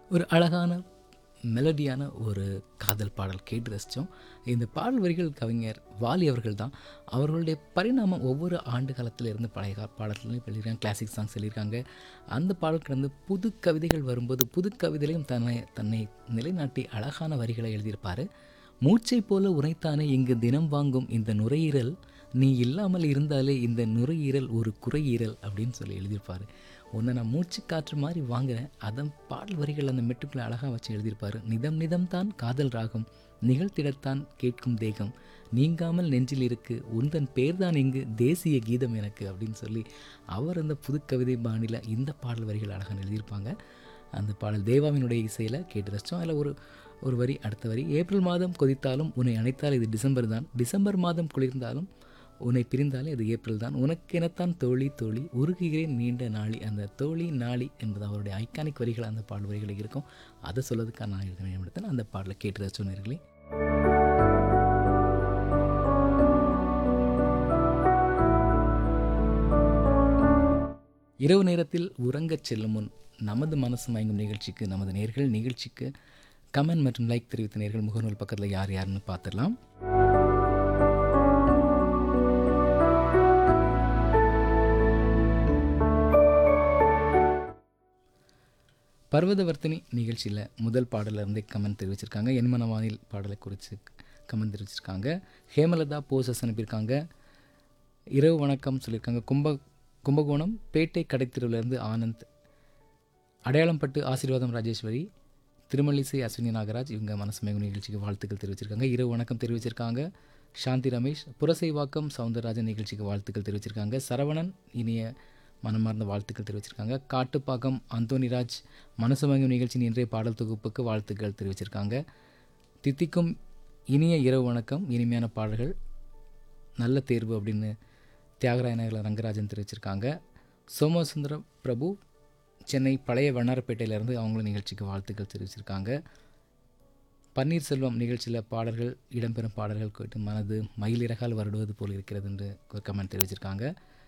ஒரு அழகான மெலடியான ஒரு காதல் பாடல் கேட்டு ரசித்தோம் இந்த பாடல் வரிகள் கவிஞர் வாலி அவர்கள் தான் அவர்களுடைய பரிணாமம் ஒவ்வொரு ஆண்டு காலத்தில் இருந்து பழைய கா பாடல்களையும் எழுதியிருக்காங்க கிளாசிக் சாங்ஸ் எழுதியிருக்காங்க அந்த பாடல் கடந்து புது கவிதைகள் வரும்போது புது கவிதையிலையும் தன்னை தன்னை நிலைநாட்டி அழகான வரிகளை எழுதியிருப்பார் மூச்சை போல உரைத்தானே இங்கு தினம் வாங்கும் இந்த நுரையீரல் நீ இல்லாமல் இருந்தாலே இந்த நுரையீரல் ஒரு குறையீரல் அப்படின்னு சொல்லி எழுதியிருப்பார் உன்னை நான் மூச்சு காற்று மாதிரி வாங்குறேன் அதன் பாடல் வரிகள் அந்த மெட்டுக்குள்ளே அழகாக வச்சு எழுதியிருப்பார் நிதம் நிதம் தான் காதல் ராகம் நிகழ்த்திடத்தான் கேட்கும் தேகம் நீங்காமல் நெஞ்சில் இருக்கு உந்தன் பேர்தான் இங்கு தேசிய கீதம் எனக்கு அப்படின்னு சொல்லி அவர் அந்த புது கவிதை பாணியில் இந்த பாடல் வரிகள் அழகாக எழுதியிருப்பாங்க அந்த பாடல் தேவாவினுடைய இசையில் கேட்டு ரசித்தோம் அதில் ஒரு ஒரு வரி அடுத்த வரி ஏப்ரல் மாதம் கொதித்தாலும் உன்னை அணைத்தால் இது டிசம்பர் தான் டிசம்பர் மாதம் குளிர்ந்தாலும் உன்னை பிரிந்தாலே அது ஏப்ரல் தான் உனக்கெனத்தான் தோழி தோழி உருகுகிறேன் நீண்ட நாளி அந்த தோழி நாளி என்பது அவருடைய ஐக்கானிக் வரிகள் அந்த பாடல் வரிகளில் இருக்கும் அதை சொல்லதுக்காக நான் எழுத மேம்படுத்தேன் அந்த பாடலை கேட்டு ரசிச்சோன்னர்களே இரவு நேரத்தில் உறங்கச் செல்லும் முன் நமது மனசு மயங்கும் நிகழ்ச்சிக்கு நமது நேர்கள் நிகழ்ச்சிக்கு கமெண்ட் மற்றும் லைக் தெரிவித்த நேர்கள் முகநூல் பக்கத்தில் யார் யாருன்னு பார்த்துடலாம் பர்வதவர்த்தினி நிகழ்ச்சியில் முதல் பாடலில் இருந்தே கமெண்ட் தெரிவிச்சிருக்காங்க என்மனவானில் பாடலை குறித்து கமெண்ட் தெரிவிச்சிருக்காங்க ஹேமலதா போசஸ் அனுப்பியிருக்காங்க இரவு வணக்கம் சொல்லியிருக்காங்க கும்ப கும்பகோணம் பேட்டை கடைத்தெருவிலேருந்து ஆனந்த் அடையாளம்பட்டு ஆசீர்வாதம் ராஜேஸ்வரி திருமல்லிசை அஸ்வினி நாகராஜ் இவங்க மனசு மேகும் நிகழ்ச்சிக்கு வாழ்த்துக்கள் தெரிவிச்சிருக்காங்க இரவு வணக்கம் தெரிவிச்சிருக்காங்க சாந்தி ரமேஷ் புரசைவாக்கம் சவுந்தரராஜன் நிகழ்ச்சிக்கு வாழ்த்துக்கள் தெரிவிச்சிருக்காங்க சரவணன் இனிய மனமார்ந்த வாழ்த்துக்கள் தெரிவிச்சிருக்காங்க காட்டுப்பாக்கம் அந்தோனிராஜ் மனசு மயங்கும் நிகழ்ச்சியின் இன்றைய பாடல் தொகுப்புக்கு வாழ்த்துக்கள் தெரிவிச்சிருக்காங்க தித்திக்கும் இனிய இரவு வணக்கம் இனிமையான பாடல்கள் நல்ல தேர்வு அப்படின்னு தியாகராய நகரில் ரங்கராஜன் தெரிவிச்சிருக்காங்க சோமசுந்தர பிரபு சென்னை பழைய வண்ணாரப்பேட்டையிலேருந்து அவங்களும் நிகழ்ச்சிக்கு வாழ்த்துக்கள் தெரிவிச்சிருக்காங்க பன்னீர்செல்வம் நிகழ்ச்சியில் பாடல்கள் இடம்பெறும் பாடல்கள் கேட்டு மனது மயிலிறகால் வருடுவது போல் இருக்கிறது என்று ஒரு கமெண்ட் தெரிவிச்சிருக்காங்க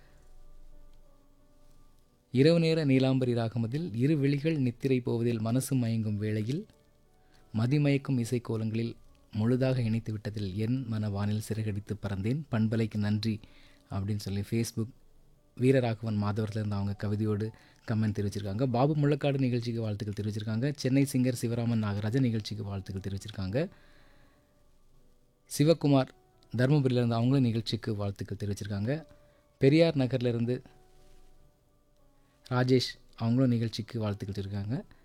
இரவு நேர நீலாம்பரி ராகமதில் இரு விழிகள் நித்திரை போவதில் மனசு மயங்கும் வேளையில் மதிமயக்கும் இசைக்கோலங்களில் முழுதாக இணைத்து விட்டதில் என் மன வானில் சிறகடித்து பறந்தேன் பண்பலைக்கு நன்றி அப்படின்னு சொல்லி ஃபேஸ்புக் வீரராகவன் மாதவர்லேருந்து அவங்க கவிதையோடு கமெண்ட் தெரிவிச்சிருக்காங்க பாபு முள்ளக்காடு நிகழ்ச்சிக்கு வாழ்த்துக்கள் தெரிவிச்சிருக்காங்க சென்னை சிங்கர் சிவராமன் நாகராஜன் நிகழ்ச்சிக்கு வாழ்த்துக்கள் தெரிவிச்சிருக்காங்க சிவகுமார் தருமபுரியிலேருந்து அவங்களும் நிகழ்ச்சிக்கு வாழ்த்துக்கள் தெரிவிச்சிருக்காங்க பெரியார் நகர்லேருந்து ராஜேஷ் அவங்களும் நிகழ்ச்சிக்கு வாழ்த்துக்கள் தெரிவிச்சிருக்காங்க